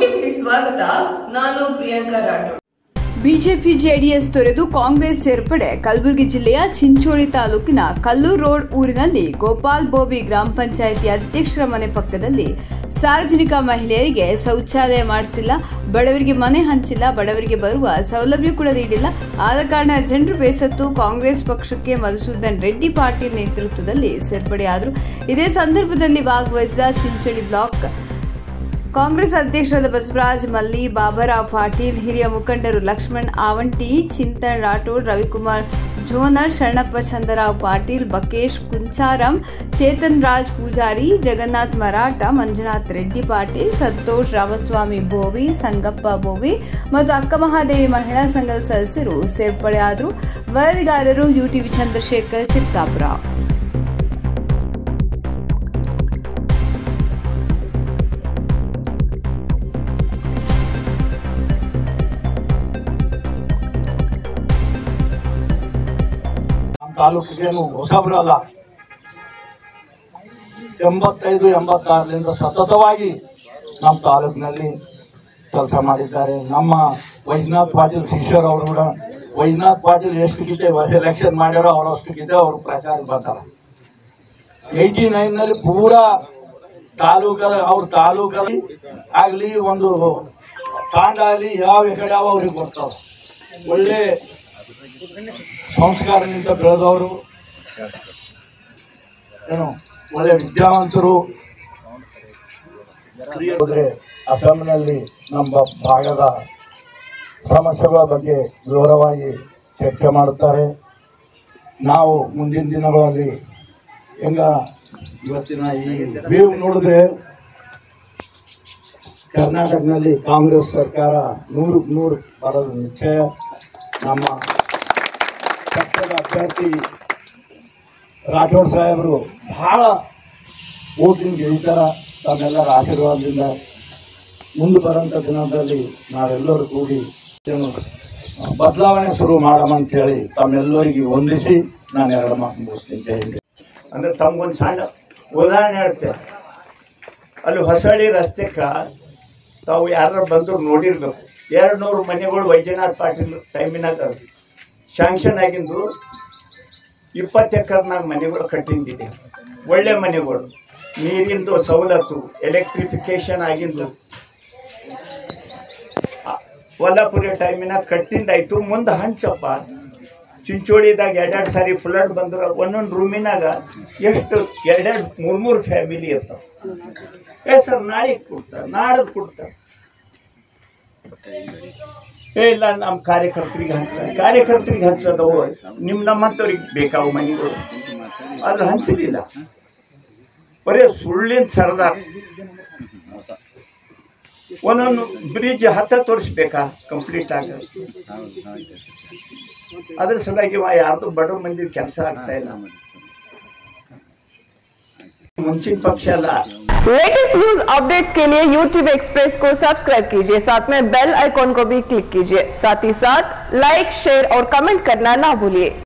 ಟಿವಿಗೆ ಸ್ವಾಗತ ನಾನು ಪ್ರಿಯಾಂಕಾ ರಾಠೋಡ್ ಬಿಜೆಪಿ ಜೆಡಿಎಸ್ ತೊರೆದು ಕಾಂಗ್ರೆಸ್ ಸೇರ್ಪಡೆ ಕಲಬುರಗಿ ಜಿಲ್ಲೆಯ ಚಿಂಚೋಳಿ ತಾಲೂಕಿನ ಕಲ್ಲೂರು ರೋಡ್ ಊರಿನಲ್ಲಿ ಗೋಪಾಲ್ ಬೋವಿ ಗ್ರಾಮ ಪಂಚಾಯಿತಿ ಅಧ್ಯಕ್ಷರ ಮನೆ ಪಕ್ಕದಲ್ಲಿ ಸಾರ್ವಜನಿಕ ಮಹಿಳೆಯರಿಗೆ ಶೌಚಾಲಯ ಮಾಡಿಸಿಲ್ಲ ಬಡವರಿಗೆ ಮನೆ ಹಂಚಿಲ್ಲ ಬಡವರಿಗೆ ಬರುವ ಸೌಲಭ್ಯ ಕೂಡ ನೀಡಿಲ್ಲ ಆದ ಕಾರಣ ಜನರು ಬೇಸತ್ತು ಕಾಂಗ್ರೆಸ್ ಪಕ್ಷಕ್ಕೆ ಮಧುಸೂದನ್ ರೆಡ್ಡಿ ಪಾಟೀಲ್ ನೇತೃತ್ವದಲ್ಲಿ ಸೇರ್ಪಡೆಯಾದರು ಇದೇ ಸಂದರ್ಭದಲ್ಲಿ ಭಾಗವಹಿಸಿದ ಚಿಂಚೋಳಿ ಬ್ಲಾಕ್ ಕಾಂಗ್ರೆಸ್ ಅಧ್ಯಕ್ಷರಾದ ಬಸವರಾಜ್ ಮಲ್ಲಿ ಬಾಬಾರಾವ್ ಪಾಟೀಲ್ ಹಿರಿಯ ಮುಖಂಡರು ಲಕ್ಷ್ಮಣ್ ಆವಂಟಿ ಚಿಂತನ್ ರಾಠೋಡ್ ರವಿಕುಮಾರ್ ಜೋನರ್ ಶರಣಪ್ಪ ಚಂದರಾವ್ ಪಾಟೀಲ್ ಬಕೇಶ್ ಕುಂಚಾರಂ ಚೇತನ್ ರಾಜ್ ಪೂಜಾರಿ ಜಗನ್ನಾಥ್ ಮರಾಠ ಮಂಜುನಾಥ್ ರೆಡ್ಡಿ ಪಾಟೀಲ್ ಸಂತೋಷ್ ರಾಮಸ್ವಾಮಿ ಬೋವಿ ಸಂಗಪ್ಪ ಬೋವಿ ಮತ್ತು ಅಕ್ಕಮಹಾದೇವಿ ಮಹಿಳಾ ಸಂಘದ ಸದಸ್ಯರು ಸೇರ್ಪಡೆಯಾದರು ವರದಿಗಾರರು ಯುಟಿವಿ ಚಂದ್ರಶೇಖರ್ ಚಿತ್ತಾಪುರ ನಮ್ಮ ತಾಲೂಕಿಗೇನು ಹೊಸಬ್ರಲ್ಲ ಎಂಬತ್ತೈದು ಎಂಬತ್ತಾರರಿಂದ ಸತತವಾಗಿ ನಮ್ಮ ತಾಲೂಕಿನಲ್ಲಿ ಕೆಲಸ ಮಾಡಿದ್ದಾರೆ ನಮ್ಮ ವೈದ್ಯನಾಥ್ ಪಾಟೀಲ್ ಶಿಷ್ಯರು ಅವರು ಕೂಡ ವೈದ್ಯನಾಥ್ ಪಾಟೀಲ್ ಎಷ್ಟು ಗಿತೆ ಎಲೆಕ್ಷನ್ ಮಾಡ್ಯಾರೋ ಅವ್ರು ಅಷ್ಟು ಗಿತೆ ಅವರು ಪ್ರಚಾರಕ್ಕೆ ಬರ್ತಾರೆ ಏಯ್ಟಿ ನೈನ್ನಲ್ಲಿ ಪೂರಾ ತಾಲೂಕಲ್ಲಿ ಅವ್ರ ತಾಲೂಕಲ್ಲಿ ಆಗಲಿ ಒಂದು ತಾಂಡ ಆಗಲಿ ಯಾವ ಕಡೆ ಯಾವ ಅವ್ರಿಗೆ ಬರ್ತಾವ ಒಳ್ಳೆ ಸಂಸ್ಕಾರದಿಂದ ಬೆಳೆದವರು ಏನು ಒಳ್ಳೆ ವಿದ್ಯಾವಂತರು ಹೋದ್ರೆ ಅಸ್ಸಾಂನಲ್ಲಿ ನಮ್ಮ ಭಾಗದ ಸಮಸ್ಯೆಗಳ ಬಗ್ಗೆ ವಿವರವಾಗಿ ಚರ್ಚೆ ಮಾಡುತ್ತಾರೆ ನಾವು ಮುಂದಿನ ದಿನಗಳಲ್ಲಿ ಹೆಂಗ ಇವತ್ತಿನ ಈ ವ್ಯೂ ನೋಡಿದ್ರೆ ಕರ್ನಾಟಕದಲ್ಲಿ ಕಾಂಗ್ರೆಸ್ ಸರ್ಕಾರ ನೂರು ನೂರು ಬರೋದು ನಿಶ್ಚಯ ನಮ್ಮ ಪಕ್ಷದ ಅಭ್ಯರ್ಥಿ ರಾಠೋಡ್ ಸಾಹೇಬರು ಬಹಳ ಓಟಿನ ಗೆಲ್ತಾರ ತಮ್ಮೆಲ್ಲರ ಆಶೀರ್ವಾದದಿಂದ ಮುಂದೆ ಬರೋಂಥ ದಿನದಲ್ಲಿ ನಾವೆಲ್ಲರೂ ಕೂಡಿ ಏನು ಬದಲಾವಣೆ ಶುರು ಮಾಡಮಂತ ಹೇಳಿ ತಮ್ಮೆಲ್ಲರಿಗೆ ವಂದಿಸಿ ನಾನು ಎರಡು ಮಾತು ಮುಗಿಸ್ತೀನಿ ಜೈ ಹಿಂದ್. ಅಂದ್ರೆ ತಮ್ಗೊಂದು ಸಣ್ಣ ಉದಾಹರಣೆ ಹೇಳ್ತೇವೆ ಅಲ್ಲಿ ಹೊಸಳ್ಳಿ ರಸ್ತೆಗೆ ತಾವು ಯಾರು ಬಂದ್ರು ನೋಡಿರ್ಬೇಕು ಎರಡು ನೂರು ಮನೆಗಳು ವೈದ್ಯನಾಥ್ ಪಾಟೀಲ್ ಟೈಮಿನಾಗ ಶಾಂಕ್ಷನ್ ಆಗಿದ್ದು ಇಪ್ಪತ್ತು ಎಕರ್ನಾಗ ಮನೆಗಳು ಕಟ್ಟಿಂದಿದೆ ಒಳ್ಳೆ ಮನೆಗಳು ನೀರಿಂದು ಸವಲತ್ತು ಎಲೆಕ್ಟ್ರಿಫಿಕೇಶನ್ ಆಗಿದ್ದು ಆ, ಕೊಲ್ಲಾಪುರಿ ಟೈಮಿನಾಗ ಕಟ್ಟಿಂದಾಯ್ತು ಮುಂದೆ ಹಂಚಪ್ಪ ಚಿಂಚೋಳಿದಾಗ ಎರಡೆರಡು ಸಾರಿ ಫ್ಲಡ್ ಬಂದ್ರೆ ಒಂದೊಂದು ರೂಮಿನಾಗ ಎಷ್ಟು ಎರಡೆರಡು ಮೂರು ಮೂರು ಫ್ಯಾಮಿಲಿ ಇರ್ತಾವ ಏ ಸರ್ ನಾಳೆಗೆ ಕೊಡ್ತಾರೆ ನಾಡದ್ ಕೊಡ್ತಾರೆ ಏ ಇಲ್ಲ ನಮ್ಮ ಕಾರ್ಯಕರ್ತರಿಗೆ ಹಂಚ್ತಾರೆ ಕಾರ್ಯಕರ್ತರಿಗೆ ಹಂಚದವು ನಿಮ್ಮ ನಮ್ಮಂಥವ್ರಿಗೆ ಬೇಕಾವು ಮನೆಗಳು ಆದ್ರೆ ಹಂಚಲಿಲ್ಲ ಬರೀ ಸುಳ್ಳಿನ ಸರದಾರ ಒಂದೊಂದು ಬ್ರಿಡ್ಜ್ ಹತ್ತತ್ತು ವರ್ಷ ಬೇಕಾ ಕಂಪ್ಲೀಟ್ ಆಗ ಅದ್ರ ಸಲುವಾಗಿ ಇವ ಯಾರ್ದು ಬಡ ಮಂದಿ ಕೆಲಸ ಆಗ್ತಾ ಇಲ್ಲ ಮುಂಚಿನ ಪಕ್ಷ ಅಲ್ಲ लेटेस्ट न्यूज अपडेट्स के लिए YouTube एक्सप्रेस को सब्सक्राइब कीजिए साथ में बेल आइकॉन को भी क्लिक कीजिए साथ ही साथ लाइक शेयर और कमेंट करना ना भूलिए